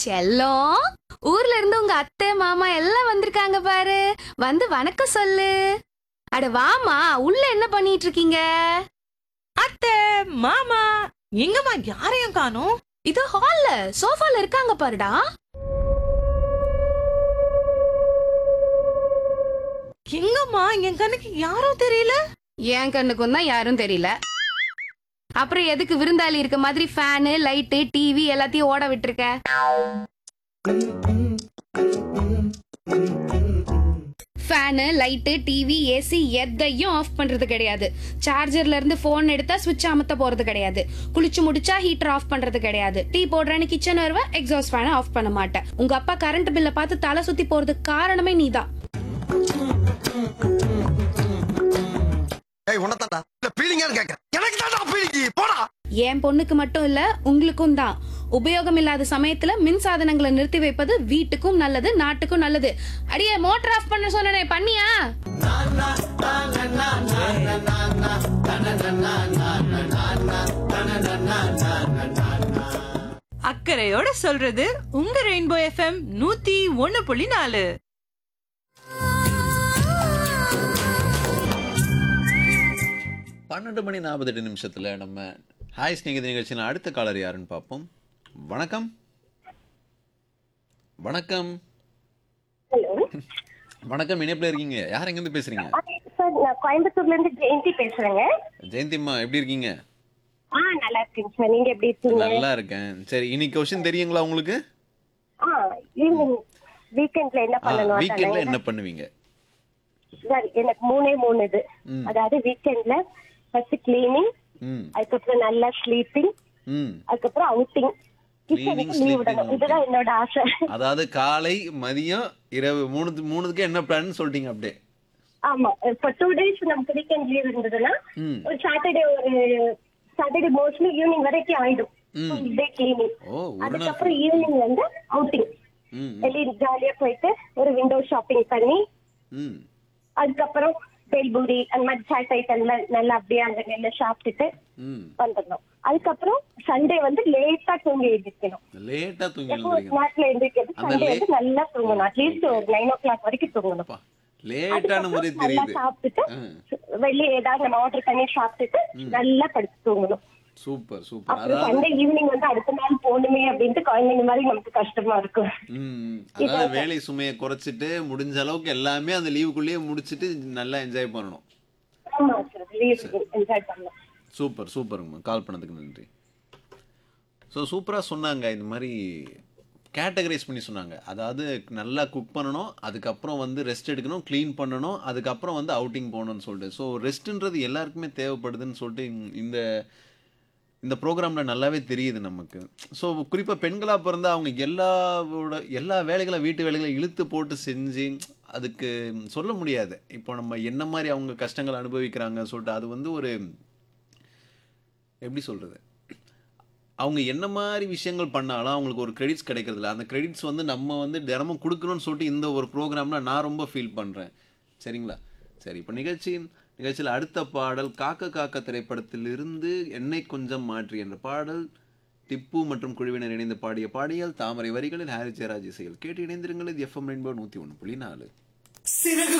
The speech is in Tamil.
செல்லம் ஊர்ல இருந்து உங்க அத்தை மாமா எல்லாம் வந்திருக்காங்க பாரு வந்து வணக்கம் சொல்லு அட வாமா உள்ள என்ன பண்ணிட்டு இருக்கீங்க அத்தை மாமா எங்கம்மா யாரையும் காணோம் இது ஹால்ல சோஃபால இருக்காங்க பாருடா எங்கம்மா என் கண்ணுக்கு யாரும் தெரியல என் கண்ணுக்கும் தான் யாரும் தெரியல அப்புறம் எதுக்கு விருந்தாளி இருக்க மாதிரி ஃபேனு லைட்டு டிவி எல்லாத்தையும் ஓட விட்டுருக்க ஃபேனு லைட்டு டிவி ஏசி எதையும் ஆஃப் பண்றது கிடையாது சார்ஜர்ல இருந்து போன் எடுத்தா சுவிட்ச் அமத்த போறது கிடையாது குளிச்சு முடிச்சா ஹீட்டர் ஆஃப் பண்றது கிடையாது டீ போடுறேன்னு கிச்சன் வருவ எக்ஸாஸ்ட் ஃபேனை ஆஃப் பண்ண மாட்டேன் உங்க அப்பா கரண்ட் பில்லை பார்த்து தலை சுத்தி போறதுக்கு காரணமே நீதான் ஏய் உனத்தாடா இல்ல பீலிங்கான்னு கேக்குறேன் எனக்கு தான்டா பீலிங் போடா என் பொண்ணுக்கு மட்டும் இல்ல உங்களுக்கும் தான் உபயோகம் இல்லாத சமயத்துல மின் சாதனங்களை நிறுத்தி வைப்பது வீட்டுக்கும் நல்லது நாட்டுக்கும் நல்லது அடியே மோட்டர் ஆஃப் பண்ண சொன்னனே பண்ணியா அக்கறையோட சொல்றது உங்க ரெயின்போ எஃப்எம் நூத்தி ஒண்ணு புள்ளி நாலு பன்னெண்டு மணி நாற்பத்தெட்டு நிமிஷத்தில் நம்ம ஹாய் ஸ்நேகித நிகழ்ச்சியில் அடுத்த காலர் யாருன்னு பார்ப்போம் வணக்கம் வணக்கம் ஹலோ வணக்கம் இணைப்பில் இருக்கீங்க யார் எங்கேருந்து பேசுறீங்க சார் நான் கோயம்புத்தூர்ல இருந்து ஜெயந்தி பேசுறேங்க ஜெயந்திம்மா எப்படி இருக்கீங்க ஆ நல்லா இருக்கேங்க சார் நீங்க எப்படி இருக்கீங்க நல்லா இருக்கேன் சரி இன்னைக்கு கொஸ்டின் தெரியுங்களா உங்களுக்கு ஆ ஈவினிங் வீக்கெண்ட்ல என்ன பண்ணணும் வீக்கெண்டில் அதானே? என்ன பண்ணுவீங்க சார் எனக்கு மூணே மூணு இது ம். அதாவது வீக்கெண்ட்ல ஃபர்ஸ்ட் கிளீனிங் ம் அதுக்கப்புறம் நல்லா ஸ்லீப்பிங் ம் அதுக்கப்புறம் அவுட்டிங் Cleaning, கிச்சனுக்கு sleeping, லீவ் விடணும் outing. இதுதான் என்னோட ஆசை அதாவது காலை மதியம் இரவு மூணு மூணுக்கு என்ன பிளான் சொல்லிட்டீங்க அப்படியே ஆமா இப்போ டூ டேஸ் நமக்கு வீக்கெண்ட் லீவ் இருந்ததுன்னா ம் ஒரு சாட்டர்டே ஒரு சாட்டர்டே மோஸ்ட்லி ஈவினிங் வரைக்கும் ஆயிடும் ம். டே கிளீனிங் ஓ ஒரு நாள் அதுக்கப்புறம் ஈவினிங் வந்து அவுட்டிங் ம் வெளியே ஜாலியா போயிட்டு ஒரு விண்டோ ஷாப்பிங் பண்ணி ம் அதுக்கப்புறம் பேல்பூரி அந்த மாதிரி சாட் ஐட்டம்ல நல்லா அப்படியே அங்க நெல்ல சாப்பிட்டுட்டு ம் வந்துடணும் அதுக்கப்புறம் சண்டே வந்து லேட்டா தூங்கி எழுந்திருக்கணும் லேட்டாக தூங்கி எப்போ ஒரு எழுந்துறீங்க நாட்டுல எழுந்திருக்கிறது அந்த சண்டே late- வந்து நல்லா தூங்கணும் அட்லீஸ்ட் ஒரு நைன் ஓ கிளாக் வரைக்கும் தூங்கணும் அப்பா லேட்டான முறை அதுக்கப்புறம் நல்லா தெரியுது சாப்பிட்டுட்டு ஆ. வெளியே ஏதாவது நம்ம ஆர்டர் பண்ணி சாப்பிட்டுட்டு நல்லா படுத்து தூங்கணும் சூப்பர் சூப்பர் அப்புறம் அதாவது சண்டே ஈவினிங் வந்து அடுத்த நாள் போகணுமே அப்படின்ட்டு குழந்தைங்க மாதிரி நமக்கு கஷ்டமா இருக்கும் ம், அதாவது வேலை சுமையை குறைச்சிட்டு முடிஞ்ச அளவுக்கு எல்லாமே அந்த லீவுக்குள்ளேயே முடிச்சிட்டு நல்லா என்ஜாய் பண்ணணும் ஆமா சார் லீவ் என்ஜாய் பண்ணலாம் சூப்பர் சூப்பருங்கம்மா கால் பண்ணதுக்கு நன்றி ஸோ சூப்பராக சொன்னாங்க இந்த மாதிரி கேட்டகரைஸ் பண்ணி சொன்னாங்க அதாவது நல்லா குக் பண்ணணும் அதுக்கப்புறம் வந்து ரெஸ்ட் எடுக்கணும் க்ளீன் பண்ணணும் அதுக்கப்புறம் வந்து அவுட்டிங் போகணும்னு சொல்லிட்டு ஸோ ரெஸ்ட்டுன்றது எல்லாருக்குமே தேவைப்படுதுன்னு சொல்லிட்டு இந்த- இந்த இந்த ப்ரோக்ராமில் நல்லாவே தெரியுது நமக்கு ஸோ குறிப்பாக பெண்களாக பிறந்தா அவங்க எல்லாவோட எல்லா வேலைகளை வீட்டு வேலைகளை இழுத்து போட்டு செஞ்சு அதுக்கு சொல்ல முடியாது இப்போ நம்ம என்ன மாதிரி அவங்க கஷ்டங்கள் அனுபவிக்கிறாங்க சொல்லிட்டு அது வந்து ஒரு எப்படி சொல்கிறது அவங்க என்ன மாதிரி விஷயங்கள் பண்ணாலும் அவங்களுக்கு ஒரு கிரெடிட்ஸ் கிடைக்கிறதில்ல அந்த கிரெடிட்ஸ் வந்து நம்ம வந்து தினமும் கொடுக்கணும்னு சொல்லிட்டு இந்த ஒரு ப்ரோக்ராமில் நான் ரொம்ப ஃபீல் பண்ணுறேன் சரிங்களா சரி இப்போ நிகழ்ச்சியின் நிகழ்ச்சியில் அடுத்த பாடல் காக்க காக்க திரைப்படத்திலிருந்து என்னை கொஞ்சம் மாற்றி என்ற பாடல் டிப்பு மற்றும் குழுவினர் இணைந்து பாடிய பாடியல் தாமரை வரிகளில் ஹாரி ஜெயராஜ் இசையில் கேட்டு இணைந்திருங்கள் இது எஃப்எம் ரெயின்போ நூற்றி ஒன்று புள்ளி நாலு சிறகு